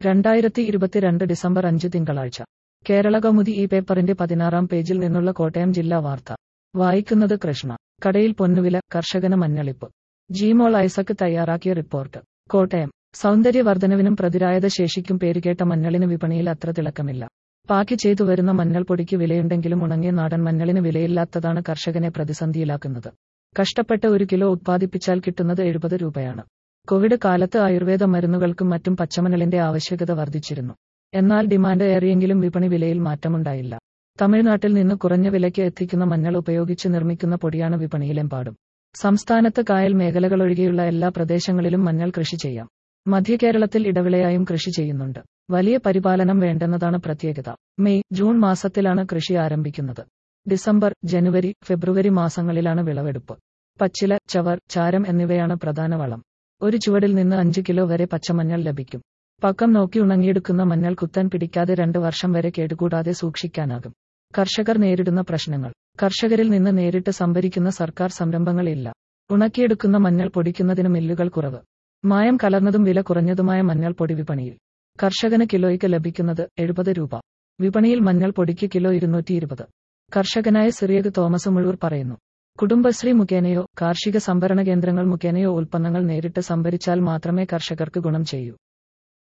രണ്ടായിരത്തി ഇരുപത്തിരണ്ട് ഡിസംബർ അഞ്ച് തിങ്കളാഴ്ച കേരള കൗമുദി ഈ പേപ്പറിന്റെ പതിനാറാം പേജിൽ നിന്നുള്ള കോട്ടയം ജില്ലാ വാർത്ത വായിക്കുന്നത് കൃഷ്ണ കടയിൽ പൊന്നുവില കർഷകന് മഞ്ഞളിപ്പ് ജിമോൾ ഐസക് തയ്യാറാക്കിയ റിപ്പോർട്ട് കോട്ടയം സൗന്ദര്യവർദ്ധനവിനും പ്രതിരായത ശേഷിക്കും പേരുകേട്ട മഞ്ഞളിന് വിപണിയിൽ അത്ര തിളക്കമില്ല പാക്ക് ചെയ്തു വരുന്ന മഞ്ഞൾപ്പൊടിക്ക് വിലയുണ്ടെങ്കിലും ഉണങ്ങിയ നാടൻ മഞ്ഞളിന് വിലയില്ലാത്തതാണ് കർഷകനെ പ്രതിസന്ധിയിലാക്കുന്നത് കഷ്ടപ്പെട്ട് ഒരു കിലോ ഉത്പാദിപ്പിച്ചാൽ കിട്ടുന്നത് എഴുപത് രൂപയാണ് കോവിഡ് കാലത്ത് ആയുർവേദ മരുന്നുകൾക്കും മറ്റും പച്ചമണലിന്റെ ആവശ്യകത വർദ്ധിച്ചിരുന്നു എന്നാൽ ഡിമാൻഡ് ഏറിയെങ്കിലും വിപണി വിലയിൽ മാറ്റമുണ്ടായില്ല തമിഴ്നാട്ടിൽ നിന്ന് കുറഞ്ഞ വിലയ്ക്ക് എത്തിക്കുന്ന മഞ്ഞൾ ഉപയോഗിച്ച് നിർമ്മിക്കുന്ന പൊടിയാണ് വിപണിയിലെമ്പാടും സംസ്ഥാനത്ത് കായൽ മേഖലകളൊഴികെയുള്ള എല്ലാ പ്രദേശങ്ങളിലും മഞ്ഞൾ കൃഷി ചെയ്യാം മധ്യകേരളത്തിൽ ഇടവിളയായും കൃഷി ചെയ്യുന്നുണ്ട് വലിയ പരിപാലനം വേണ്ടെന്നതാണ് പ്രത്യേകത മെയ് ജൂൺ മാസത്തിലാണ് കൃഷി ആരംഭിക്കുന്നത് ഡിസംബർ ജനുവരി ഫെബ്രുവരി മാസങ്ങളിലാണ് വിളവെടുപ്പ് പച്ചില ചവർ ചാരം എന്നിവയാണ് പ്രധാന വളം ഒരു ചുവടിൽ നിന്ന് അഞ്ച് കിലോ വരെ പച്ചമഞ്ഞൾ ലഭിക്കും പക്കം നോക്കി ഉണങ്ങിയെടുക്കുന്ന മഞ്ഞൾ കുത്താൻ പിടിക്കാതെ രണ്ട് വർഷം വരെ കേടുകൂടാതെ സൂക്ഷിക്കാനാകും കർഷകർ നേരിടുന്ന പ്രശ്നങ്ങൾ കർഷകരിൽ നിന്ന് നേരിട്ട് സംഭരിക്കുന്ന സർക്കാർ സംരംഭങ്ങളില്ല ഉണക്കിയെടുക്കുന്ന മഞ്ഞൾ പൊടിക്കുന്നതിന് മില്ലുകൾ കുറവ് മായം കലർന്നതും വില കുറഞ്ഞതുമായ മഞ്ഞൾ പൊടി വിപണിയിൽ കർഷകന് കിലോയ്ക്ക് ലഭിക്കുന്നത് എഴുപത് രൂപ വിപണിയിൽ മഞ്ഞൾ പൊടിക്ക് കിലോ ഇരുന്നൂറ്റി ഇരുപത് കർഷകനായ സിറിയക് തോമസ് മുഴൂർ പറയുന്നു കുടുംബശ്രീ മുഖേനയോ കാർഷിക സംഭരണ കേന്ദ്രങ്ങൾ മുഖേനയോ ഉൽപ്പന്നങ്ങൾ നേരിട്ട് സംഭരിച്ചാൽ മാത്രമേ കർഷകർക്ക് ഗുണം ചെയ്യൂ